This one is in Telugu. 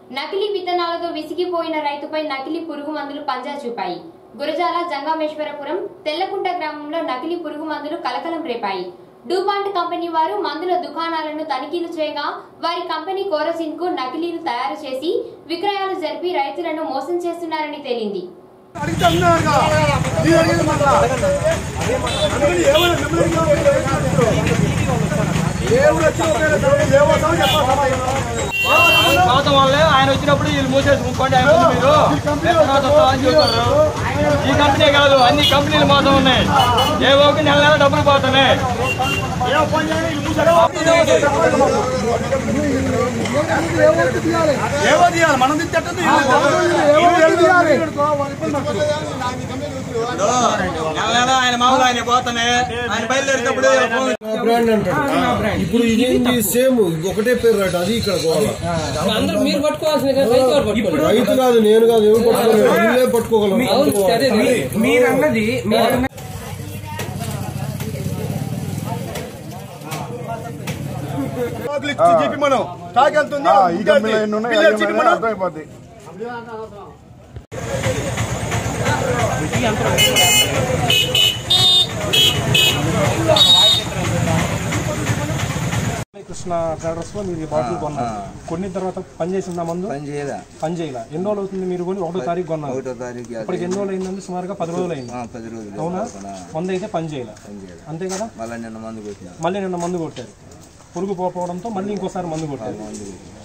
నకిలీ విత్తనాలతో విసిగిపోయిన రైతుపై నకిలీ పురుగు మందులు పంజా చూపాయి గురజాల జంగామేశ్వరపురం తెల్లకుంట గ్రామంలో నకిలీ పురుగు మందులు కలకలం రేపాయి డూపాంట్ కంపెనీ వారు మందుల దుకాణాలను తనిఖీలు చేయగా వారి కంపెనీ కోరసిన్ కు నకిలీలు తయారు చేసి విక్రయాలు జరిపి రైతులను మోసం చేస్తున్నారని తేలింది అడిగితే అన్నారుగా. ఇది అడిగింది మళ్ళా. అందుకని ఏమన్నా నెమ్మదిగా దేవుడు వచ్చి ఒకవేళ దేవుడు దేవతలు చెప్పాలి సమాధానం. పాతం వల్లే ఆయన వచ్చినప్పుడు వీళ్ళు మూసేసుకుంటే ఆయన ముందు మీరు ఎక్కడ వస్తావా అని చెబుతారు ఈ కంపెనీ కాదు అన్ని కంపెనీలు మాత్రం ఉన్నాయి ఏ ఒక్క నెల నెల డబ్బులు పోతున్నాయి ఏవో తీయాలి మనం తిట్టదు నెల నెల ఆయన మామూలు ఆయన పోతున్నాయి ఆయన బయలుదేరేటప్పుడు బ్రాండ్ అంటాడు ఇప్పుడు ఇది సేమ్ ఒకటే పేరు రైట్ అది ఇక్కడ గోవాల అందరూ మీరు పట్టుకోవాల్సింది కదా రైతు వారు పట్టుకోవాలి రైతు కాదు నేను కాదు ఎవరు పట్టుకోలేదు వీళ్ళే పట్టుకోగలం అవును అదే మీరన్నది మీరన్న చెప్పి మనం తాకెళ్తుంది ఈ కంపెనీలో ఎన్ని ఉన్నాయి పిల్లలు చెప్పి మనం అర్థమైపోద్ది కృష్ణ ట్రేడర్స్ లో మీరు ఈ బాటిల్ కొన్నారు కొన్ని తర్వాత పని చేసిందా మందు పని చేయలే పని చేయాల ఎన్ని రోజులు అవుతుంది మీరు కొని ఒకటో తారీఖు కొన్నారు ఒకటో తారీఖు ఇప్పటికి ఎన్ని రోజులు అయిందండి సుమారుగా పది రోజులు అయింది ఆ, పది రోజులు అవునా కొనా. మందు అయితే పని చేయాల పని చేయలే అంతే కదా మళ్ళీ నిన్న మందు కొట్టినా మళ్ళీ నిన్న మందు కొట్టారు పురుగు పోకపోవడంతో మళ్ళీ ఇంకోసారి మందు కొట్టారు మందు కొట్టినా